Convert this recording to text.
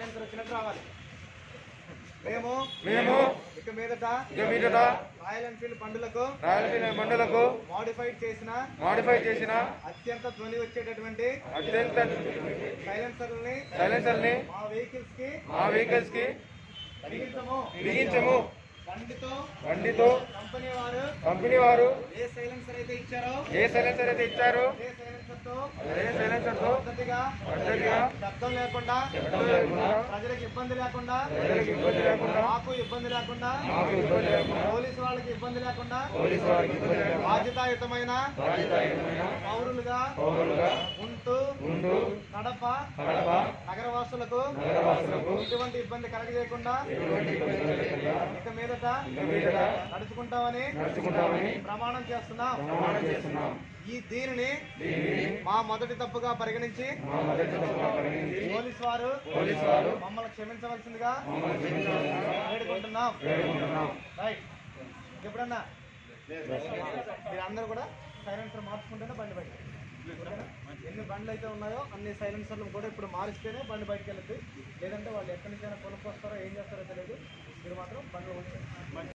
silencer వచ్చినట్టు రావాలి మేము మేము ఇక మీదట ఇక మీదట రాయల్ ఎన్ఫీల్డ్ బండులకు రాయలసీమ బండులకు మాడిఫైడ్ చేసిన మాడిఫై చేసిన అత్యంత ధ్వని వచ్చేటటువంటి అత్యంత సైలెన్సర్లని సైలెన్సర్ని మా వెహికల్స్ కి మా వెహికల్స్ కి బిగించము బిగించము బండితో బండితో కంపెనీ వారు కంపెనీ వారు ఏ సైలెన్సర్ అయితే ఇచ్చారో ఏ సైలెన్సర్ అయితే ఇచ్చారో అదే సైలెన్సర్ తో అదే సైలెన్సర్ తో పద్ధతిగా పద్ధతిగా శబ్దం లేకుండా శబ్దం లేకుండా ప్రజలకు ఇబ్బంది లేకుండా ప్రజలకు ఇబ్బంది లేకుండా మాకు ఇబ్బంది లేకుండా మాకు ఇబ్బంది లేకుండా పోలీసు వాళ్ళకి ఇబ్బంది లేకుండా పోలీసు వారికి ఇబ్బంది లేకుండా బాధ్యతాయుతమైన బాధ్యతాయుతమైన పౌరులుగా పౌరులుగా ఉంటూ ఉంటూ కడప కడప నగరవాసులకు నగరవాసులకు ఎటువంటి ఇబ్బంది కలగజేయకుండా ఎటువంటి ఇబ్బంది లేకుండా ఇక మీదట ఇక మీదట నడుచుకుంటామని నడుచుకుంటామని ప్రమాణం చేస్తున్నాం ప్రమాణం చేస్తున్నాం ఈ దీనిని దీనిని మా మొదటి తప్పుగా పరిగణించి మా మొదటి తప్పుగా పరిగణించి పోలీసు వారు పోలీసు వారు మమ్మల్ని క్షమించవలసిందిగా మమ్మల్ని క్షమించవలసిందిగా వేడుకుంటున్నాం వేడుకుంటున్నాం రైట్ ఎప్పుడన్నా మీరు అందరూ కూడా సైలెన్సర్ మార్చుకుంటేనే బండి బయట ఎన్ని బండ్లు అయితే ఉన్నాయో అన్ని సైలెన్సర్లు కూడా ఇప్పుడు మారిస్తేనే బండి బయటకు వెళ్తుంది లేదంటే వాళ్ళు ఎక్కడి నుంచైనా కొనుక్కొస్తారో ఏం చేస్తారో తెలియదు మీరు మాత్రం బండ్లు ఉంచండి